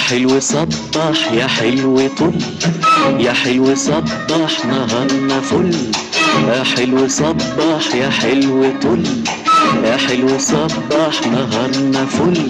حلو صبح يا حلو طل يا حلو صبح نهارنا فل يا حلو صبح يا حلو طل يا حلو صبح نهارنا فل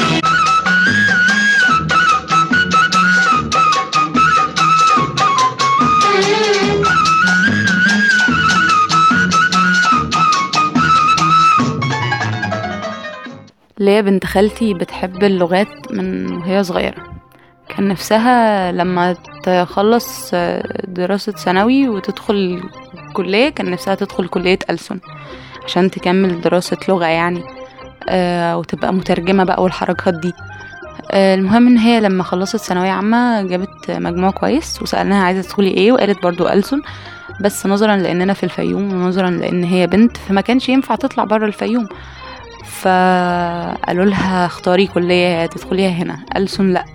ليا بنت خالتي بتحب اللغات من وهي صغيرة كان نفسها لما تخلص دراسة ثانوي وتدخل كلية كان نفسها تدخل كلية ألسن عشان تكمل دراسة لغة يعني آه وتبقى مترجمة بقى والحركات دي آه المهم ان هي لما خلصت ثانوية عامة جابت مجموع كويس وسألناها عايزة تدخلي ايه وقالت برضو ألسن بس نظرا لاننا في الفيوم ونظرا لان هي بنت فما كانش ينفع تطلع بره الفيوم فقالوا لها اختاري كلية تدخليها هنا ألسن لأ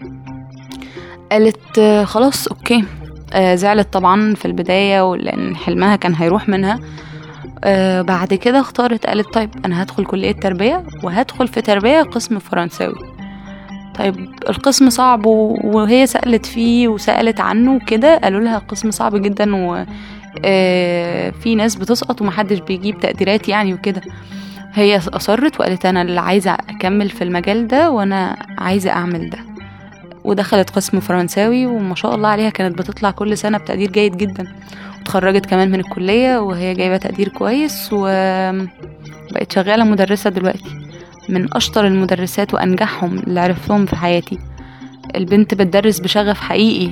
قالت آه، خلاص اوكي آه زعلت طبعا في البداية لأن حلمها كان هيروح منها آه بعد كده اختارت قالت طيب أنا هدخل كلية تربية وهدخل في تربية قسم فرنساوي طيب القسم صعب و- وهي سألت فيه وسألت عنه وكده قالوا لها قسم صعب جدا و آه، في ناس بتسقط ومحدش بيجيب تقديرات يعني وكده هي أصرت وقالت أنا اللي عايزة أكمل في المجال ده وأنا عايزة أعمل ده ودخلت قسم فرنساوي وما شاء الله عليها كانت بتطلع كل سنة بتقدير جيد جدا وتخرجت كمان من الكلية وهي جايبة تقدير كويس وبقت شغالة مدرسة دلوقتي من أشطر المدرسات وأنجحهم اللي عرفتهم في حياتي البنت بتدرس بشغف حقيقي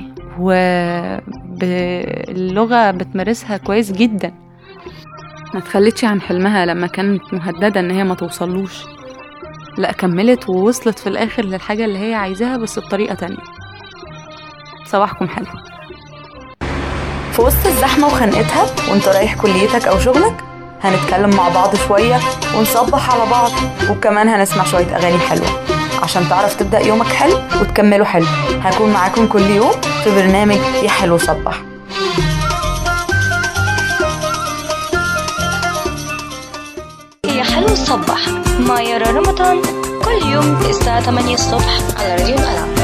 واللغة بتمارسها كويس جدا ما تخلتش عن حلمها لما كانت مهددة ان هي ما توصلوش لا كملت ووصلت في الاخر للحاجة اللي هي عايزاها بس بطريقة تانية صباحكم حلو في وسط الزحمة وخنقتها وانت رايح كليتك أو شغلك هنتكلم مع بعض شوية ونصبح على بعض وكمان هنسمع شوية أغاني حلوة عشان تعرف تبدأ يومك حلو وتكمله حلو هكون معاكم كل يوم في برنامج يا حلو صبح يا حلو الصبح مع يارا رمضان كل يوم الساعة 8 الصبح على راديو الألعاب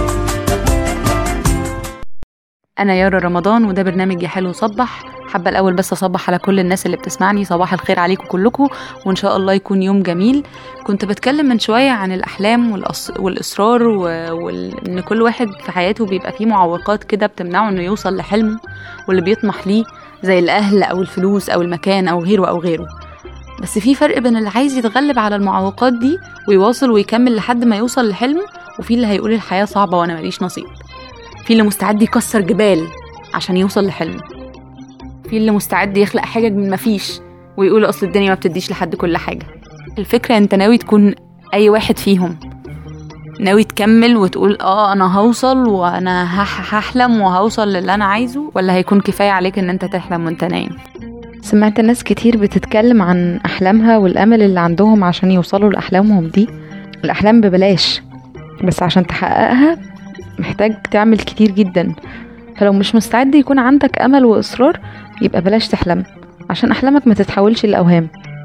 انا يارا رمضان وده برنامج يا حلو صبح حابة الأول بس أصبح على كل الناس اللي بتسمعني صباح الخير عليكم كلكم وإن شاء الله يكون يوم جميل كنت بتكلم من شوية عن الأحلام والأص... والإصرار و... وإن كل واحد في حياته بيبقى فيه معوقات كده بتمنعه إنه يوصل لحلمه واللي بيطمح ليه زي الأهل أو الفلوس أو المكان أو غيره أو غيره بس في فرق بين اللي عايز يتغلب على المعوقات دي ويواصل ويكمل لحد ما يوصل لحلمه وفي اللي هيقول الحياة صعبة وأنا ماليش نصيب في اللي مستعد يكسر جبال عشان يوصل لحلمه في اللي مستعد يخلق حاجة من مفيش ويقول أصل الدنيا ما بتديش لحد كل حاجة الفكرة انت ناوي تكون أي واحد فيهم ناوي تكمل وتقول اه انا هوصل وانا هح- هحلم وهوصل للي انا عايزه ولا هيكون كفاية عليك ان انت تحلم وانت نايم سمعت ناس كتير بتتكلم عن أحلامها والأمل اللي عندهم عشان يوصلوا لأحلامهم دي الأحلام ببلاش بس عشان تحققها محتاج تعمل كتير جدا فلو مش مستعد يكون عندك أمل وإصرار يبقى بلاش تحلم عشان أحلامك ما تتحولش لأوهام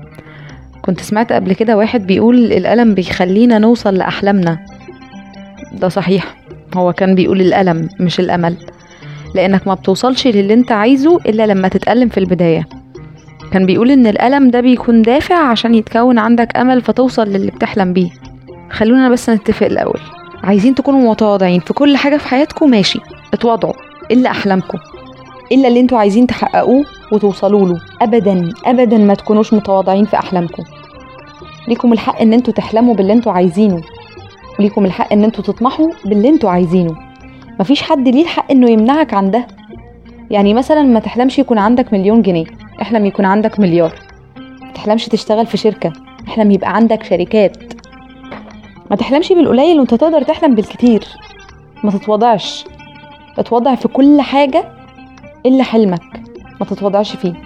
كنت سمعت قبل كده واحد بيقول الألم بيخلينا نوصل لأحلامنا ده صحيح هو كان بيقول الألم مش الأمل لأنك ما بتوصلش للي انت عايزه إلا لما تتألم في البداية كان بيقول ان الألم ده بيكون دافع عشان يتكون عندك أمل فتوصل للي بتحلم بيه خلونا بس نتفق الأول عايزين تكونوا متواضعين في كل حاجة في حياتكم ماشي اتواضعوا إلا أحلامكم إلا اللي انتوا عايزين تحققوه وتوصلوا له أبدا أبدا ما تكونوش متواضعين في أحلامكم ليكم الحق ان انتوا تحلموا باللي انتوا عايزينه وليكم الحق ان انتوا تطمحوا باللي انتوا عايزينه مفيش حد ليه الحق انه يمنعك عن ده يعني مثلا ما تحلمش يكون عندك مليون جنيه احلم يكون عندك مليار ما تحلمش تشتغل في شركة احلم يبقى عندك شركات ما تحلمش بالقليل وانت تقدر تحلم بالكتير ما تتوضعش اتوضع في كل حاجة إلا حلمك ما تتوضعش فيه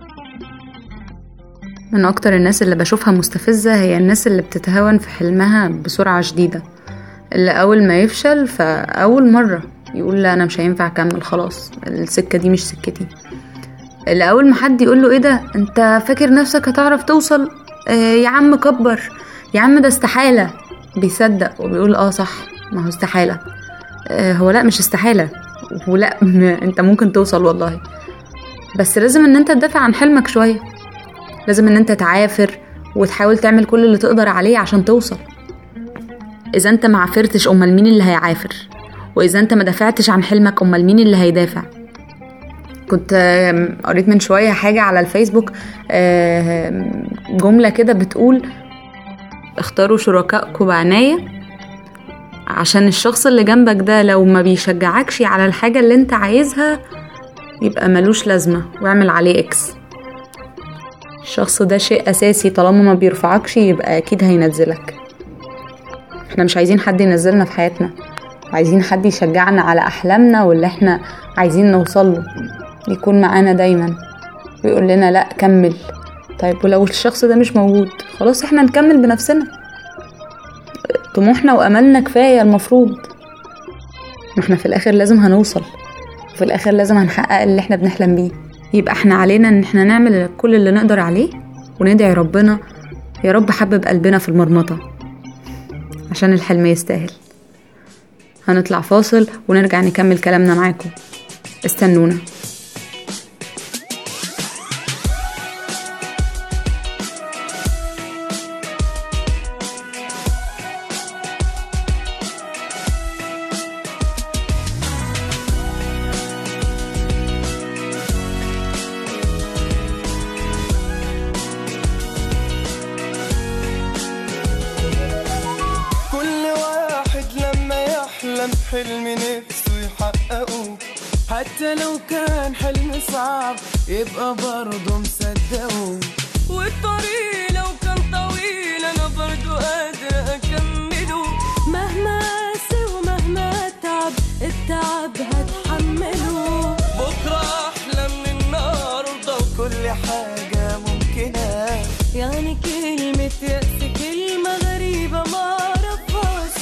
من أكتر الناس اللي بشوفها مستفزة هي الناس اللي بتتهاون في حلمها بسرعة شديدة اللي أول ما يفشل فأول مرة يقول لا أنا مش هينفع أكمل خلاص السكة دي مش سكتي اللي أول ما حد يقول له إيه ده أنت فاكر نفسك هتعرف توصل آه يا عم كبر يا عم ده استحالة بيصدق وبيقول اه صح ما هو استحالة آه، هو لا مش استحالة ولا م- انت ممكن توصل والله بس لازم ان انت تدافع عن حلمك شوية لازم ان انت تعافر وتحاول تعمل كل اللي تقدر عليه عشان توصل اذا انت ما عافرتش امال مين اللي هيعافر واذا انت ما دافعتش عن حلمك امال مين اللي هيدافع كنت آم، قريت من شوية حاجة على الفيسبوك آم، جملة كده بتقول اختاروا شركائكم بعناية عشان الشخص اللي جنبك ده لو ما بيشجعكش على الحاجة اللي انت عايزها يبقى ملوش لازمة واعمل عليه اكس الشخص ده شيء أساسي طالما ما بيرفعكش يبقى أكيد هينزلك احنا مش عايزين حد ينزلنا في حياتنا عايزين حد يشجعنا على أحلامنا واللي احنا عايزين نوصله يكون معانا دايما ويقول لنا لا كمل طيب ولو الشخص ده مش موجود خلاص احنا نكمل بنفسنا طموحنا وأملنا كفاية المفروض ما احنا في الآخر لازم هنوصل وفي الآخر لازم هنحقق اللي احنا بنحلم بيه يبقى احنا علينا ان احنا نعمل كل اللي نقدر عليه وندعي ربنا يا رب حبب قلبنا في المرمطة عشان الحلم يستاهل هنطلع فاصل ونرجع نكمل كلامنا معاكم استنونا كل واحد لما يحلم حلم نفسه يحققه حتى لو كان حلم صعب يبقى برضه مصدقه والطريق لو كان طويل انا برضه قادرة اكمله مهما قاسي ومهما اتعب التعب هتحمله بكرة احلى من النهاردة وكل حاجة ممكنة يعني كلمة يأس كلمة غريبة ما اعرفهاش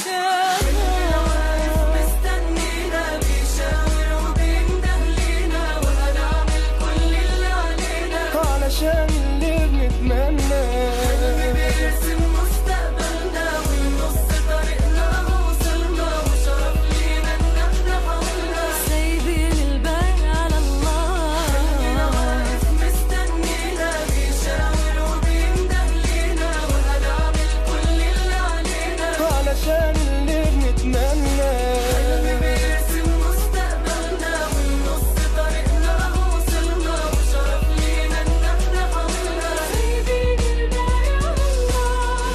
مستنينا بيشاور وبينده لينا وهنعمل كل اللي علينا علشان اللي بنتمنى بيرسم مستقبلنا ونص طريقنا وصلنا وشرف لينا ان احنا حولنا سايبين الباقي على الله واقف مستنينا بيشاور وبينده لينا وهنعمل كل اللي علينا علشان اللي بنتمنى بيرسم مستقبلنا ونص طريقنا وصلنا وشرف لينا ان احنا حولنا سايبين الباقي على الله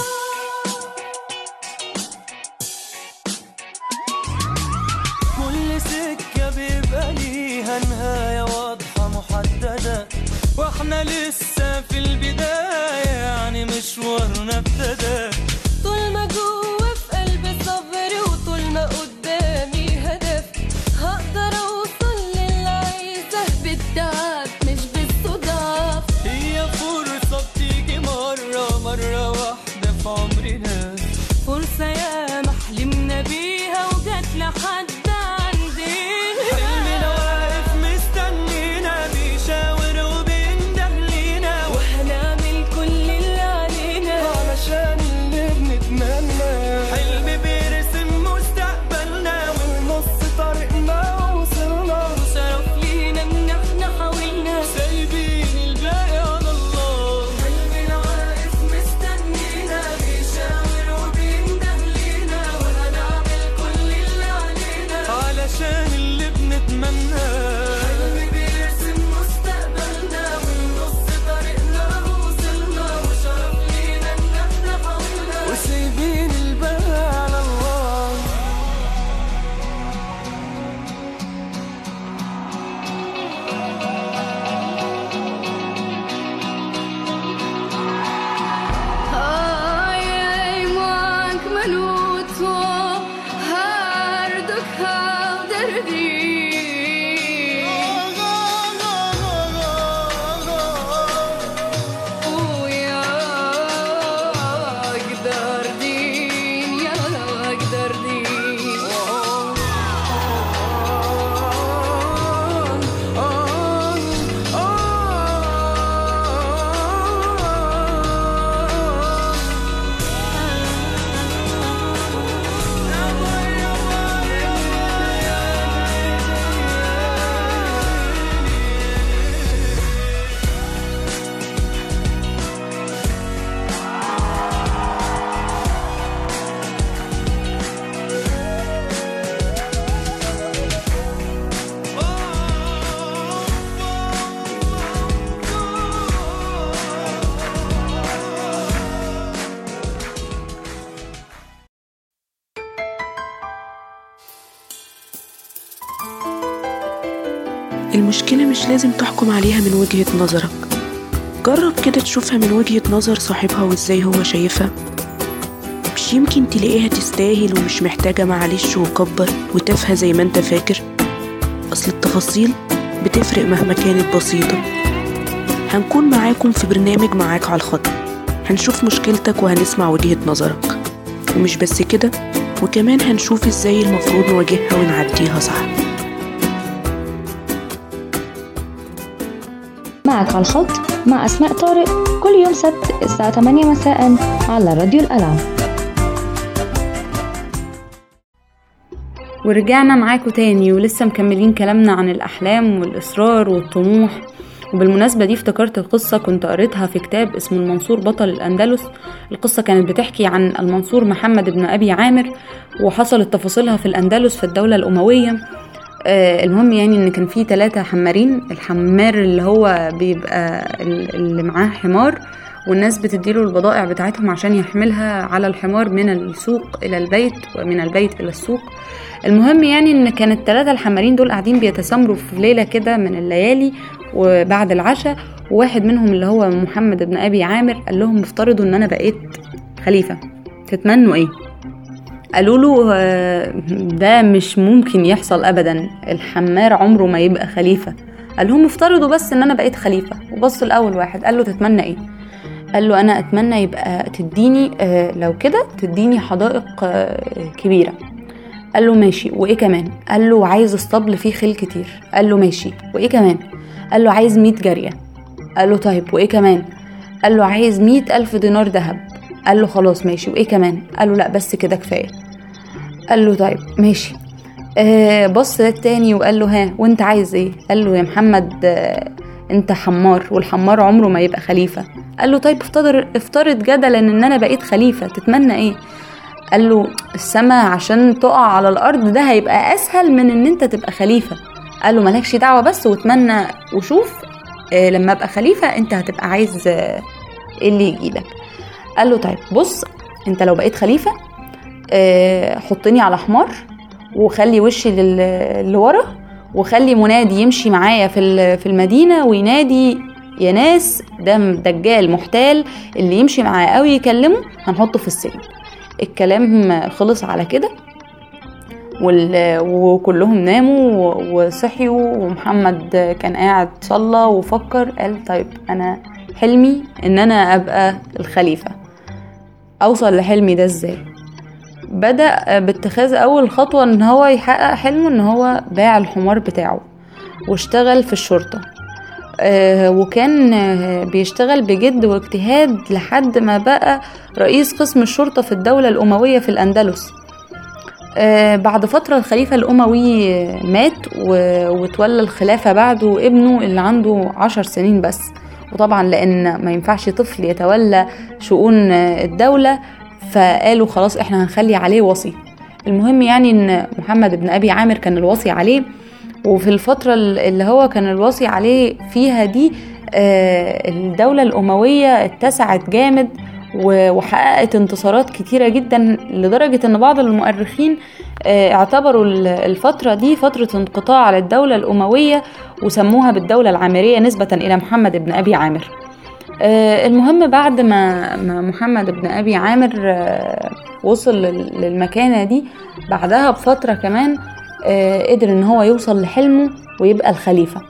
كل سكة بيبقى ليها نهاية واضحة محددة واحنا لسه في البداية يعني مشوارنا ابتدى طول ما جوه في قلبي صبري وطول ما قدامي هدف هقدر اوصل للي عايزه بالتعب مش بالصدف هي فرصة بتيجي مرة مرة واحدة في عمرنا فرصة يا محلمنا بيها وجات لحد عندنا حلمنا واقف مستنينا بيشاور وبينده لينا وهنعمل كل اللي علينا علشان اللي بنتمنى حلم بيرسم مستقبلنا ونص طريقنا وصلنا وشرف لينا ان احنا حاولنا سايبين الباقي على الله حلمنا واقف مستنينا بيشاور وبينده لينا وهنعمل كل اللي علينا علشان اللي بنتمنى حلم بيرسم مستقبلنا ونص طريقنا وصلنا وشرف لينا ان احنا حاولنا وسايبين الباقي على الله Ai, mank minuto Her duk havderdi Uya giderdin ya giderdin Oh المشكلة مش لازم تحكم عليها من وجهة نظرك جرب كده تشوفها من وجهة نظر صاحبها وازاي هو شايفها مش يمكن تلاقيها تستاهل ومش محتاجة معلش وكبر وتافهة زي ما انت فاكر أصل التفاصيل بتفرق مهما كانت بسيطة هنكون معاكم في برنامج معاك على الخط هنشوف مشكلتك وهنسمع وجهة نظرك ومش بس كده وكمان هنشوف ازاي المفروض نواجهها ونعديها صح معك على الخط مع أسماء طارق كل يوم سبت الساعة 8 مساء على راديو الألعاب ورجعنا معاكم تاني ولسه مكملين كلامنا عن الأحلام والإصرار والطموح وبالمناسبة دي افتكرت قصة كنت قريتها في كتاب اسمه المنصور بطل الأندلس القصة كانت بتحكي عن المنصور محمد بن أبي عامر وحصلت تفاصيلها في الأندلس في الدولة الأموية آه المهم يعني ان كان في ثلاثة حمارين الحمار اللي هو بيبقى ال- اللي معاه حمار والناس بتديله البضائع بتاعتهم عشان يحملها على الحمار من السوق الى البيت ومن البيت الى السوق المهم يعني ان كان الثلاثة الحمارين دول قاعدين بيتسامروا في ليلة كده من الليالي وبعد العشاء وواحد منهم اللي هو محمد بن ابي عامر قال لهم افترضوا ان انا بقيت خليفة تتمنوا ايه قالوا له آه، ده مش ممكن يحصل ابدا الحمار عمره ما يبقى خليفه قال لهم افترضوا بس ان انا بقيت خليفه وبص الاول واحد قال له تتمنى ايه قال له انا اتمنى يبقى تديني آه، لو كده تديني حدائق آه، كبيره قال له ماشي وايه كمان قال له عايز اسطبل فيه خيل كتير قال له ماشي وايه كمان قال له عايز 100 جاريه قال له طيب وايه كمان قال له عايز مية ألف دينار ذهب قال له خلاص ماشي وايه كمان قال له لا بس كده كفايه قال له طيب ماشي آه بص للتاني وقال له ها وانت عايز ايه قال له يا محمد آه انت حمار والحمار عمره ما يبقى خليفه قال له طيب افترض افترض جدلا ان انا بقيت خليفه تتمنى ايه قال له السما عشان تقع على الارض ده هيبقى اسهل من ان انت تبقى خليفه قال له مالكش دعوه بس واتمنى وشوف آه لما ابقى خليفه انت هتبقى عايز آه ايه اللي يجيلك قال له طيب بص انت لو بقيت خليفه آه، حطني على حمار وخلي وشي لل- لورا وخلي منادي يمشي معايا في ال- في المدينه وينادي يا ناس ده دجال محتال اللي يمشي معاه قوي يكلمه هنحطه في السجن الكلام خلص على كده وال... وكلهم ناموا و- وصحيوا ومحمد كان قاعد صلى وفكر قال طيب انا حلمي ان انا ابقى الخليفه اوصل لحلمي ده ازاي بدأ باتخاذ أول خطوة إن هو يحقق حلمه إن هو باع الحمار بتاعه واشتغل في الشرطة آه، وكان آه، بيشتغل بجد واجتهاد لحد ما بقى رئيس قسم الشرطة في الدولة الأموية في الأندلس آه، بعد فترة الخليفة الأموي آه، مات و- وتولى الخلافة بعده ابنه اللي عنده عشر سنين بس وطبعا لأن ما ينفعش طفل يتولى شؤون آه، الدولة فقالوا خلاص احنا هنخلي عليه وصي المهم يعني ان محمد بن ابي عامر كان الوصي عليه وفي الفترة اللي هو كان الوصي عليه فيها دي آه، الدولة الأموية اتسعت جامد و- وحققت انتصارات كتيرة جدا لدرجة ان بعض المؤرخين آه، اعتبروا ال- الفترة دي فترة انقطاع للدولة الأموية وسموها بالدولة العامرية نسبة إلى محمد بن أبي عامر آه، المهم بعد ما ما محمد بن ابي عامر آه، وصل لل- للمكانه دي بعدها بفتره كمان آه، قدر ان هو يوصل لحلمه ويبقى الخليفه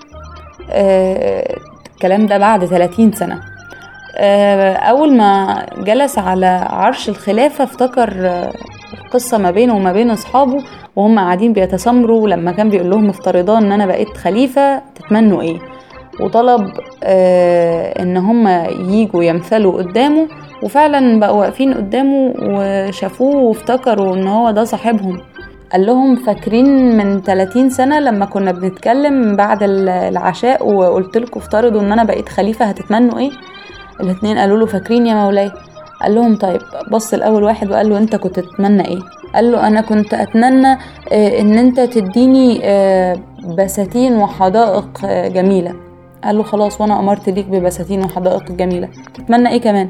آه، الكلام ده بعد 30 سنه آه، اول ما جلس على عرش الخلافه افتكر آه، القصه ما بينه وما بين اصحابه وهم قاعدين بيتسامروا لما كان بيقول لهم افترضا ان انا بقيت خليفه تتمنوا ايه وطلب آه ان هم ييجوا يمثلوا قدامه وفعلا بقوا واقفين قدامه وشافوه وافتكروا ان هو ده صاحبهم قال لهم فاكرين من 30 سنة لما كنا بنتكلم بعد ال- العشاء وقلت لكم افترضوا ان انا بقيت خليفة هتتمنوا ايه الاتنين قالوا له فاكرين يا مولاي قال لهم طيب بص الاول واحد وقال له انت كنت تتمنى ايه قال له انا كنت اتمنى آه، ان انت تديني آه، بساتين وحدائق آه، جميله قال له خلاص وانا امرت ليك ببساتين وحدائق جميله تتمنى ايه كمان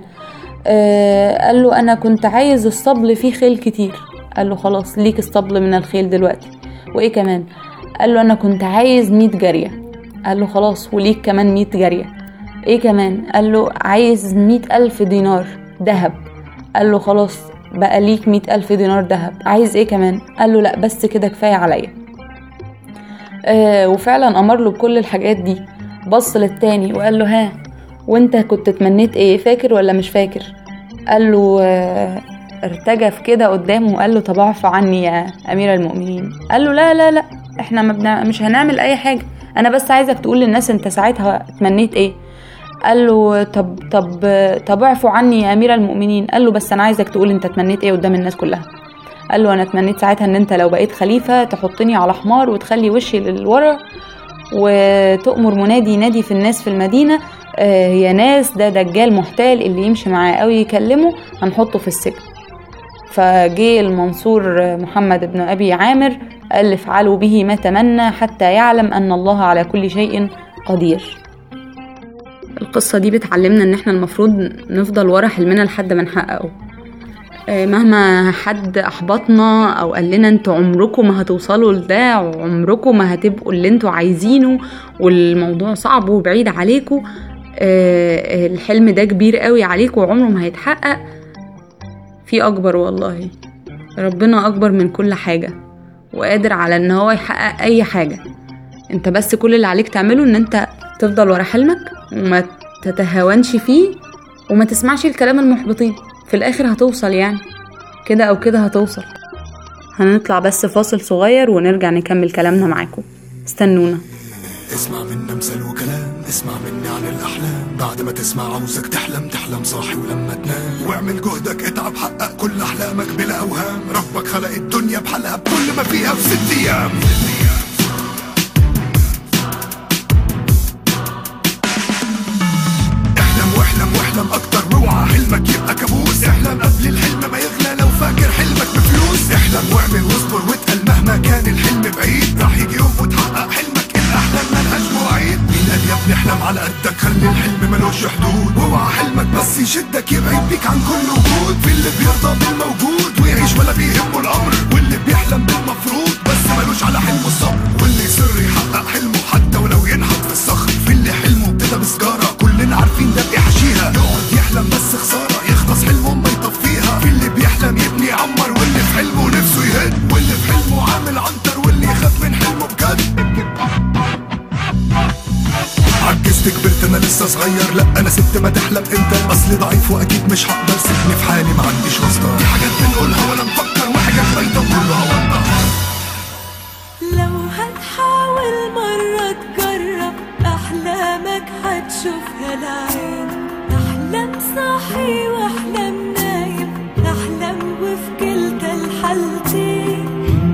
آه قال له انا كنت عايز الصبل فيه خيل كتير قال له خلاص ليك الصبل من الخيل دلوقتي وايه كمان قال له انا كنت عايز 100 جاريه قال له خلاص وليك كمان مية جارية ايه كمان قال له عايز مية ألف دينار ذهب قال له خلاص بقى ليك مية ألف دينار ذهب عايز ايه كمان قال له لا بس كده كفاية عليا آه وفعلا أمر له بكل الحاجات دي بص للتاني وقال له ها وانت كنت تمنيت ايه فاكر ولا مش فاكر قال له آه ارتجف كده قدامه وقال له طب اعفو عني يا امير المؤمنين قال له لا لا لا احنا ما بنا مش هنعمل اي حاجه انا بس عايزك تقول للناس انت ساعتها تمنيت ايه قال له طب طب طب اعفو عني يا امير المؤمنين قال له بس انا عايزك تقول انت تمنيت ايه قدام الناس كلها قال له انا تمنيت ساعتها ان انت لو بقيت خليفه تحطني على حمار وتخلي وشي للورا وتؤمر منادي ينادي في الناس في المدينه آه، يا ناس ده دجال محتال اللي يمشي معاه او يكلمه هنحطه في السجن فجه المنصور محمد بن ابي عامر قال افعلوا به ما تمنى حتى يعلم ان الله على كل شيء قدير القصة دي بتعلمنا ان احنا المفروض نفضل ورا حلمنا لحد ما نحققه آه، مهما حد احبطنا او قال لنا انتوا عمركم ما هتوصلوا لده وعمركم ما هتبقوا اللي انتوا عايزينه والموضوع صعب وبعيد عليكم آه، الحلم ده كبير قوي عليكم وعمره ما هيتحقق في اكبر والله ربنا اكبر من كل حاجة وقادر على ان هو يحقق اي حاجة انت بس كل اللي عليك تعمله ان انت تفضل ورا حلمك وما تتهاونش فيه وما تسمعش الكلام المحبطين في الاخر هتوصل يعني كده او كده هتوصل هنطلع بس فاصل صغير ونرجع نكمل كلامنا معاكم استنونا اسمع منا مثل وكلام اسمع مني عن الأحلام بعد ما تسمع عاوزك تحلم تحلم صاحي ولما تنام واعمل جهدك اتعب حقق كل أحلامك بلا أوهام ربك خلق الدنيا بحالها بكل ما فيها في ست أيام احلم واحلم واحلم أكتر واوعى حلمك يبقى كابوس احلم قبل الحلم ما يغلى لو فاكر حلمك بفلوس احلم واعمل واصبر واتقل مهما كان الحلم بعيد راح يجي يوم وتحقق حلمك الأحلام ملهاش مواعيد مين قال يا ابني احلم على قدك خلي الحلم ملوش حدود واوعى حلمك بس يشدك يبعد بيك عن كل وجود في اللي بيرضى بالموجود ويعيش ولا بيهمه الأمر واللي بيحلم بالمفروض بس ملوش على حلمه الصبر واللي يصر يحقق حلمه حتى ولو ينحت في الصخر في اللي حلمه ابتدى بسجارة كلنا عارفين ده بيحشيها يقعد يحلم بس خسارة يخلص حلمه ما يطفيها في اللي بيحلم يبني يعمر واللي في حلمه نفسه يهد واللي في حلمه عامل عنتر واللي يخاف من حلمه بجد عجزت كبرت انا لسه صغير لا انا ست ما تحلم انت اصلي ضعيف واكيد مش هقدر سيبني في حالي ما عنديش واسطه دي حاجات بنقولها ولا نفكر وحاجات بايته كلها وضع لو هتحاول مرة تجرب أحلامك هتشوفها العين أحلام صاحي وأحلام نايم أحلام وفي كلتا الحالتين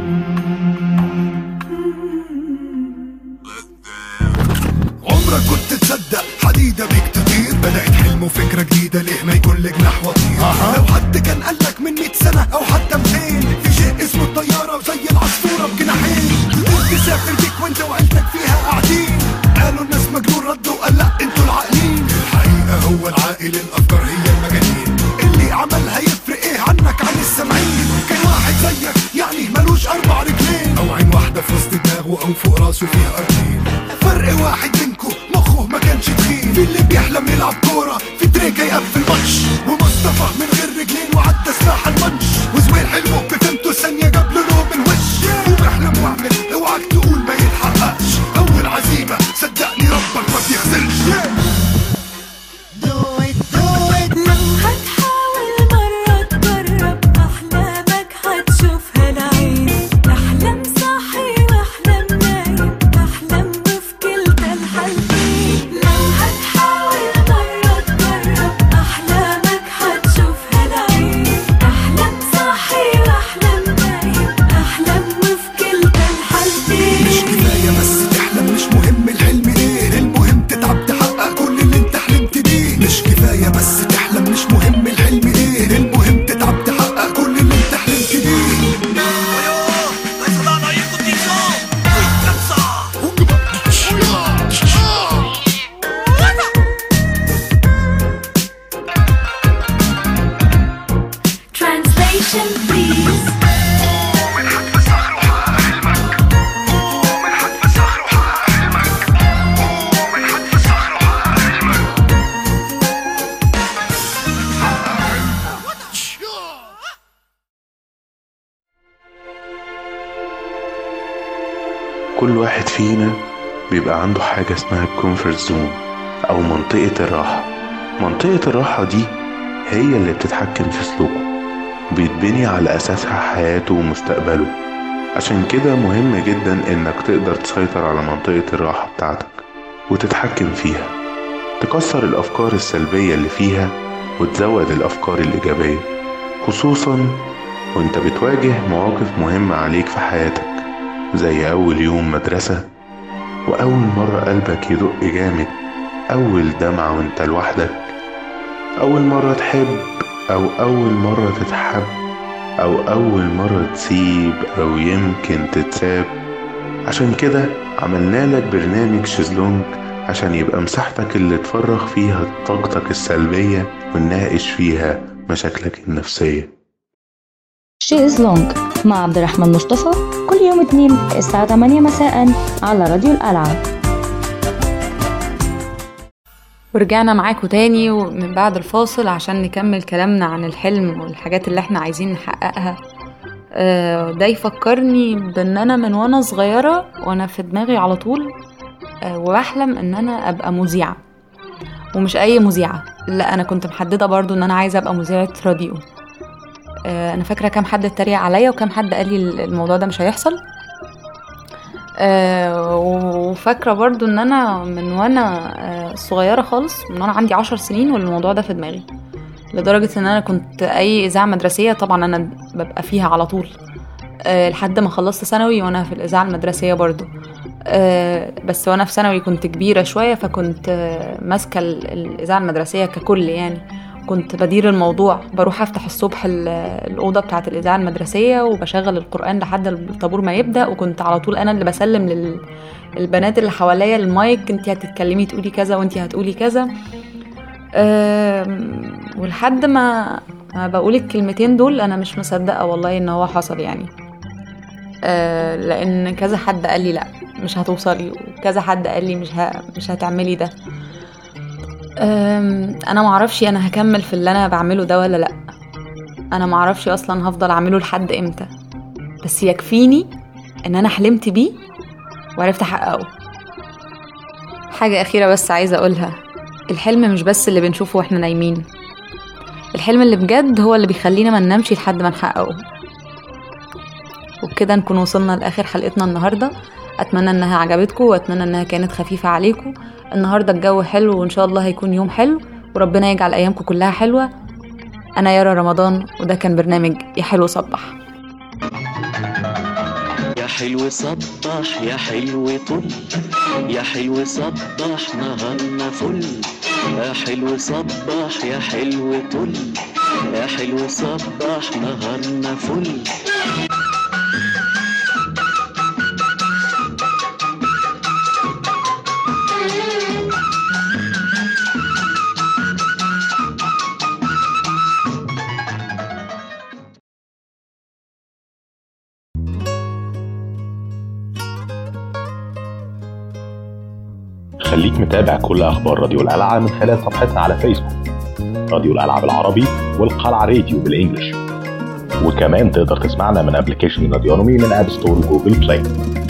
عمرك كنت تصدق حديدة بيك تطير بدأت حلم وفكرة جديدة ليه ما يكون لك جناح وطير لو حد كان قالك من 100 سنة أو حتى 200 في شيء اسمه الطيارة وزي العصفورة بجناحين تقدر تسافر بيك وانت وعيلتك فيها قاعدين قالوا الناس مجنون ردوا قال لا انتوا العاقلين الحقيقة هو العاقل الأفكار هي المجانين اللي عملها يفرق ايه عنك عن السامعين كان واحد زيك يعني ملوش أربع رجلين أو عين واحدة في وسط دماغه أو فوق راسه فيها أرضين فرق واحد منكو مخه ما كانش تخين في اللي بيحلم يلعب كورة في تريكة يقفل ماتش ومصطفى من غير رجلين وعدى سلاح المنش وزويل حلمه بفهمته ثانية جاب له نوم الوش وبحلم واعمل اوعك تقول ما يتحققش أول عزيمة صدقني ربك ما بيخذلش لو هتحاول مرة تجرب أحلامك هتشوفها العين أحلام صاحي وأحلام نايم أحلام وفي كلتا الحالتين لو هتحاول مرة تجرب أحلامك هتشوفها العين أحلام صاحي وأحلام نايم أحلام وفي كلتا الحالتين مش كفاية بس تحلم مش مهم الحلم ايه المهم تتعب تحقق كل اللي انت حلمت بيه مش كفاية بس تحلم مش مهم الحلم ايه المهم تتعب تحقق كل اللي انت حلمت بيه Translation please كل واحد فينا بيبقى عنده حاجة اسمها الكومفورت زون أو منطقة الراحة منطقة الراحة دي هي اللي بتتحكم في سلوكه وبيتبني على أساسها حياته ومستقبله عشان كده مهم جدا إنك تقدر تسيطر على منطقة الراحة بتاعتك وتتحكم فيها تكسر الأفكار السلبية اللي فيها وتزود الأفكار الإيجابية خصوصا وانت بتواجه مواقف مهمة عليك في حياتك زي أول يوم مدرسة وأول مرة قلبك يدق جامد أول دمعة وانت لوحدك أول مرة تحب أو أول مرة تتحب أو أول مرة تسيب أو يمكن تتساب عشان كده عملنا لك برنامج شيزلونج عشان يبقى مساحتك اللي تفرغ فيها طاقتك السلبية ونناقش فيها مشاكلك النفسية شيز لونج مع عبد الرحمن مصطفى كل يوم اثنين الساعة 8 مساء على راديو القلعة ورجعنا معاكم تاني من بعد الفاصل عشان نكمل كلامنا عن الحلم والحاجات اللي احنا عايزين نحققها آه، ده يفكرني بان انا من وانا صغيرة وانا في دماغي على طول آه، وبحلم ان انا ابقى مذيعة ومش اي مذيعة لا انا كنت محددة برضو ان انا عايزة ابقى مذيعة راديو آه، انا فاكرة كام حد اتريق عليا وكام حد قال لي الموضوع ده مش هيحصل آه، وفاكرة برضو ان انا من وانا آه، صغيرة خالص من وانا عندي عشر سنين والموضوع ده في دماغي لدرجة ان انا كنت اي اذاعة مدرسية طبعا انا ببقى فيها على طول آه، لحد ما خلصت ثانوي وانا في الاذاعة المدرسية برضو آه، بس وانا في ثانوي كنت كبيرة شوية فكنت آه، ماسكة ال- الاذاعة المدرسية ككل يعني كنت بدير الموضوع بروح افتح الصبح ال- الاوضه بتاعه الاذاعه المدرسيه وبشغل القران لحد الطابور ما يبدا وكنت على طول انا اللي بسلم للبنات اللي حواليا المايك انت هتتكلمي تقولي كذا وانت هتقولي كذا آم، ولحد ما ما بقول الكلمتين دول انا مش مصدقه والله ان هو حصل يعني آه، لان كذا حد قال لي لا مش هتوصلي وكذا حد قال لي مش ه... مش هتعملي ده أم، انا معرفش انا هكمل في اللي انا بعمله ده ولا لا انا معرفش اصلا هفضل اعمله لحد امتى بس يكفيني ان انا حلمت بيه وعرفت احققه حاجة أخيرة بس عايزة أقولها الحلم مش بس اللي بنشوفه واحنا نايمين الحلم اللي بجد هو اللي بيخلينا ما ننامش لحد ما نحققه وبكده نكون وصلنا لآخر حلقتنا النهاردة أتمنى إنها عجبتكم وأتمنى إنها كانت خفيفة عليكم النهاردة الجو حلو وإن شاء الله هيكون يوم حلو وربنا يجعل أيامكم كلها حلوة أنا يارا رمضان وده كان برنامج يا حلو صبح يا حلو صبح يا حلو طل يا حلو صبح نهارنا فل يا حلو صبح يا حلو طل يا حلو صبح نهارنا فل خليك متابع كل اخبار راديو القلعه من خلال صفحتنا على فيسبوك راديو القلعه بالعربي والقلعه راديو بالانجلش وكمان تقدر تسمعنا من ابلكيشن راديونومي من اب ستور وجوجل بلاي